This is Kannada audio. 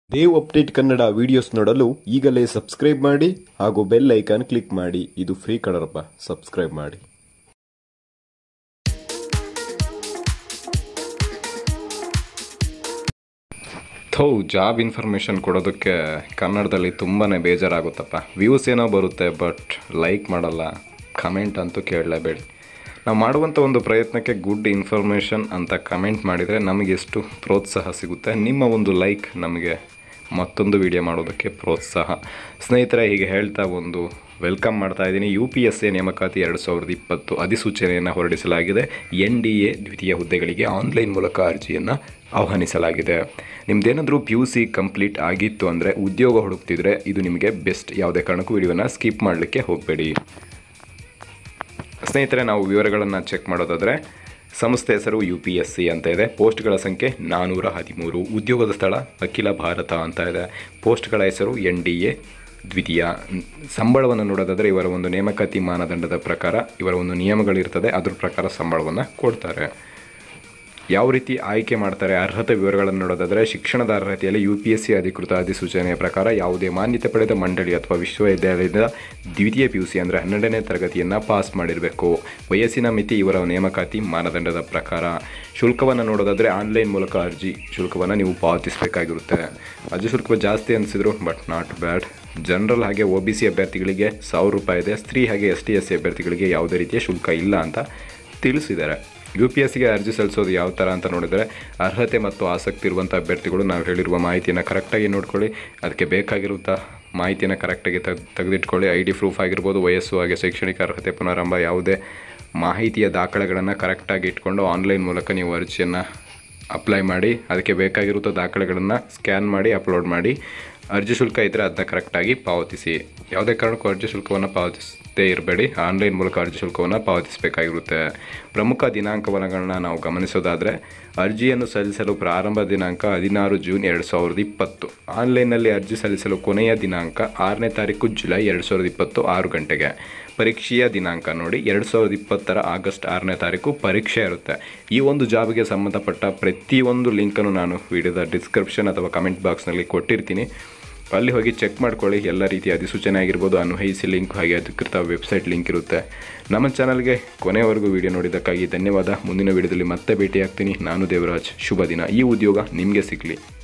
ದೇವ್ ಅಪ್ಡೇಟ್ ಕನ್ನಡ ವಿಡಿಯೋಸ್ ನೋಡಲು ಈಗಲೇ ಸಬ್ಸ್ಕ್ರೈಬ್ ಮಾಡಿ ಹಾಗೂ ಬೆಲ್ ಐಕಾನ್ ಕ್ಲಿಕ್ ಮಾಡಿ ಇದು ಫ್ರೀ ಕಣರಪ್ಪ ಸಬ್ಸ್ಕ್ರೈಬ್ ಮಾಡಿ ಥೌ ಜಾಬ್ ಇನ್ಫಾರ್ಮೇಷನ್ ಕೊಡೋದಕ್ಕೆ ಕನ್ನಡದಲ್ಲಿ ತುಂಬಾ ಬೇಜಾರಾಗುತ್ತಪ್ಪ ವ್ಯೂಸ್ ಏನೋ ಬರುತ್ತೆ ಬಟ್ ಲೈಕ್ ಮಾಡಲ್ಲ ಕಮೆಂಟ್ ಅಂತೂ ಕೇಳಲೇಬೇಡಿ ನಾವು ಮಾಡುವಂಥ ಒಂದು ಪ್ರಯತ್ನಕ್ಕೆ ಗುಡ್ ಇನ್ಫಾರ್ಮೇಷನ್ ಅಂತ ಕಮೆಂಟ್ ಮಾಡಿದರೆ ನಮಗೆ ಎಷ್ಟು ಪ್ರೋತ್ಸಾಹ ಸಿಗುತ್ತೆ ನಿಮ್ಮ ಒಂದು ಲೈಕ್ ನಮಗೆ ಮತ್ತೊಂದು ವಿಡಿಯೋ ಮಾಡೋದಕ್ಕೆ ಪ್ರೋತ್ಸಾಹ ಸ್ನೇಹಿತರೆ ಹೀಗೆ ಹೇಳ್ತಾ ಒಂದು ವೆಲ್ಕಮ್ ಮಾಡ್ತಾ ಇದ್ದೀನಿ ಯು ಪಿ ಎಸ್ ಎ ನೇಮಕಾತಿ ಎರಡು ಸಾವಿರದ ಇಪ್ಪತ್ತು ಅಧಿಸೂಚನೆಯನ್ನು ಹೊರಡಿಸಲಾಗಿದೆ ಎನ್ ಡಿ ಎ ದ್ವಿತೀಯ ಹುದ್ದೆಗಳಿಗೆ ಆನ್ಲೈನ್ ಮೂಲಕ ಅರ್ಜಿಯನ್ನು ಆಹ್ವಾನಿಸಲಾಗಿದೆ ನಿಮ್ದೇನಾದರೂ ಪಿ ಯು ಸಿ ಕಂಪ್ಲೀಟ್ ಆಗಿತ್ತು ಅಂದರೆ ಉದ್ಯೋಗ ಹುಡುಕ್ತಿದ್ರೆ ಇದು ನಿಮಗೆ ಬೆಸ್ಟ್ ಯಾವುದೇ ಕಾರಣಕ್ಕೂ ವಿಡಿಯೋನ ಸ್ಕಿಪ್ ಮಾಡಲಿಕ್ಕೆ ಹೋಗಬೇಡಿ ಸ್ನೇಹಿತರೆ ನಾವು ವಿವರಗಳನ್ನು ಚೆಕ್ ಮಾಡೋದಾದರೆ ಸಂಸ್ಥೆ ಹೆಸರು ಯು ಪಿ ಎಸ್ ಸಿ ಅಂತ ಇದೆ ಪೋಸ್ಟ್ಗಳ ಸಂಖ್ಯೆ ನಾನ್ನೂರ ಹದಿಮೂರು ಉದ್ಯೋಗದ ಸ್ಥಳ ಅಖಿಲ ಭಾರತ ಅಂತ ಇದೆ ಪೋಸ್ಟ್ಗಳ ಹೆಸರು ಎನ್ ಡಿ ಎ ದ್ವಿತೀಯ ಸಂಬಳವನ್ನು ನೋಡೋದಾದರೆ ಇವರ ಒಂದು ನೇಮಕಾತಿ ಮಾನದಂಡದ ಪ್ರಕಾರ ಇವರ ಒಂದು ನಿಯಮಗಳಿರ್ತದೆ ಅದ್ರ ಪ್ರಕಾರ ಸಂಬಳವನ್ನು ಕೊಡ್ತಾರೆ ಯಾವ ರೀತಿ ಆಯ್ಕೆ ಮಾಡ್ತಾರೆ ಅರ್ಹತೆ ವಿವರಗಳನ್ನು ನೋಡೋದಾದರೆ ಶಿಕ್ಷಣದ ಅರ್ಹತೆಯಲ್ಲಿ ಯು ಪಿ ಎಸ್ ಸಿ ಅಧಿಕೃತ ಅಧಿಸೂಚನೆಯ ಪ್ರಕಾರ ಯಾವುದೇ ಮಾನ್ಯತೆ ಪಡೆದ ಮಂಡಳಿ ಅಥವಾ ವಿಶ್ವವಿದ್ಯಾಲಯದ ದ್ವಿತೀಯ ಪಿ ಯು ಸಿ ಅಂದರೆ ಹನ್ನೆರಡನೇ ತರಗತಿಯನ್ನು ಪಾಸ್ ಮಾಡಿರಬೇಕು ವಯಸ್ಸಿನ ಮಿತಿ ಇವರ ನೇಮಕಾತಿ ಮಾನದಂಡದ ಪ್ರಕಾರ ಶುಲ್ಕವನ್ನು ನೋಡೋದಾದರೆ ಆನ್ಲೈನ್ ಮೂಲಕ ಅರ್ಜಿ ಶುಲ್ಕವನ್ನು ನೀವು ಪಾವತಿಸಬೇಕಾಗಿರುತ್ತೆ ಅರ್ಜಿ ಶುಲ್ಕ ಜಾಸ್ತಿ ಅನಿಸಿದ್ರು ಬಟ್ ನಾಟ್ ಬ್ಯಾಡ್ ಜನರಲ್ ಹಾಗೆ ಒ ಬಿ ಸಿ ಅಭ್ಯರ್ಥಿಗಳಿಗೆ ಸಾವಿರ ರೂಪಾಯಿ ಇದೆ ಸ್ತ್ರೀ ಹಾಗೆ ಎಸ್ ಟಿ ಎಸ್ ಸಿ ಅಭ್ಯರ್ಥಿಗಳಿಗೆ ಯಾವುದೇ ರೀತಿಯ ಶುಲ್ಕ ಇಲ್ಲ ಅಂತ ತಿಳಿಸಿದ್ದಾರೆ ಯು ಪಿ ಎಸ್ ಸಿಗೆ ಅರ್ಜಿ ಸಲ್ಲಿಸೋದು ಯಾವ ಥರ ಅಂತ ನೋಡಿದರೆ ಅರ್ಹತೆ ಮತ್ತು ಆಸಕ್ತಿ ಇರುವಂಥ ಅಭ್ಯರ್ಥಿಗಳು ನಾವು ಹೇಳಿರುವ ಮಾಹಿತಿಯನ್ನು ಕರೆಕ್ಟಾಗಿ ನೋಡ್ಕೊಳ್ಳಿ ಅದಕ್ಕೆ ಬೇಕಾಗಿರುವಂಥ ಮಾಹಿತಿಯನ್ನು ಕರೆಕ್ಟಾಗಿ ತೆಗ್ ತೆಗೆದಿಟ್ಕೊಳ್ಳಿ ಐ ಡಿ ಪ್ರೂಫ್ ಆಗಿರ್ಬೋದು ವಯಸ್ಸು ಹಾಗೆ ಶೈಕ್ಷಣಿಕ ಅರ್ಹತೆ ಪುನರಾರಂಭ ಯಾವುದೇ ಮಾಹಿತಿಯ ದಾಖಲೆಗಳನ್ನು ಕರೆಕ್ಟಾಗಿ ಇಟ್ಕೊಂಡು ಆನ್ಲೈನ್ ಮೂಲಕ ನೀವು ಅರ್ಜಿಯನ್ನು ಅಪ್ಲೈ ಮಾಡಿ ಅದಕ್ಕೆ ಬೇಕಾಗಿರುವಂಥ ದಾಖಲೆಗಳನ್ನು ಸ್ಕ್ಯಾನ್ ಮಾಡಿ ಅಪ್ಲೋಡ್ ಮಾಡಿ ಅರ್ಜಿ ಶುಲ್ಕ ಇದ್ದರೆ ಅದನ್ನ ಕರೆಕ್ಟಾಗಿ ಪಾವತಿಸಿ ಯಾವುದೇ ಕಾರಣಕ್ಕೂ ಅರ್ಜಿ ಶುಲ್ಕವನ್ನು ಪಾವತಿಸದೇ ಇರಬೇಡಿ ಆನ್ಲೈನ್ ಮೂಲಕ ಅರ್ಜಿ ಶುಲ್ಕವನ್ನು ಪಾವತಿಸಬೇಕಾಗಿರುತ್ತೆ ಪ್ರಮುಖ ದಿನಾಂಕವನ್ನು ನಾವು ಗಮನಿಸೋದಾದರೆ ಅರ್ಜಿಯನ್ನು ಸಲ್ಲಿಸಲು ಪ್ರಾರಂಭ ದಿನಾಂಕ ಹದಿನಾರು ಜೂನ್ ಎರಡು ಸಾವಿರದ ಇಪ್ಪತ್ತು ಆನ್ಲೈನ್ನಲ್ಲಿ ಅರ್ಜಿ ಸಲ್ಲಿಸಲು ಕೊನೆಯ ದಿನಾಂಕ ಆರನೇ ತಾರೀಕು ಜುಲೈ ಎರಡು ಸಾವಿರದ ಇಪ್ಪತ್ತು ಆರು ಗಂಟೆಗೆ ಪರೀಕ್ಷೆಯ ದಿನಾಂಕ ನೋಡಿ ಎರಡು ಸಾವಿರದ ಇಪ್ಪತ್ತರ ಆಗಸ್ಟ್ ಆರನೇ ತಾರೀಕು ಪರೀಕ್ಷೆ ಇರುತ್ತೆ ಈ ಒಂದು ಜಾಬ್ಗೆ ಸಂಬಂಧಪಟ್ಟ ಪ್ರತಿಯೊಂದು ಲಿಂಕನ್ನು ನಾನು ವಿಡಿಯೋದ ಡಿಸ್ಕ್ರಿಪ್ಷನ್ ಅಥವಾ ಕಮೆಂಟ್ ಬಾಕ್ಸ್ನಲ್ಲಿ ಕೊಟ್ಟಿರ್ತೀನಿ ಅಲ್ಲಿ ಹೋಗಿ ಚೆಕ್ ಮಾಡ್ಕೊಳ್ಳಿ ಎಲ್ಲ ರೀತಿಯ ಅಧಿಸೂಚನೆ ಆಗಿರ್ಬೋದು ಅನ್ವಯಿಸಿ ಲಿಂಕ್ ಹಾಗೆ ಅಧಿಕೃತ ವೆಬ್ಸೈಟ್ ಲಿಂಕ್ ಇರುತ್ತೆ ನಮ್ಮ ಚಾನಲ್ಗೆ ಕೊನೆಯವರೆಗೂ ವಿಡಿಯೋ ನೋಡಿದ್ದಕ್ಕಾಗಿ ಧನ್ಯವಾದ ಮುಂದಿನ ವಿಡಿಯೋದಲ್ಲಿ ಮತ್ತೆ ಭೇಟಿಯಾಗ್ತೀನಿ ನಾನು ದೇವರಾಜ್ ಶುಭ ದಿನ ಈ ಉದ್ಯೋಗ ನಿಮಗೆ ಸಿಗಲಿ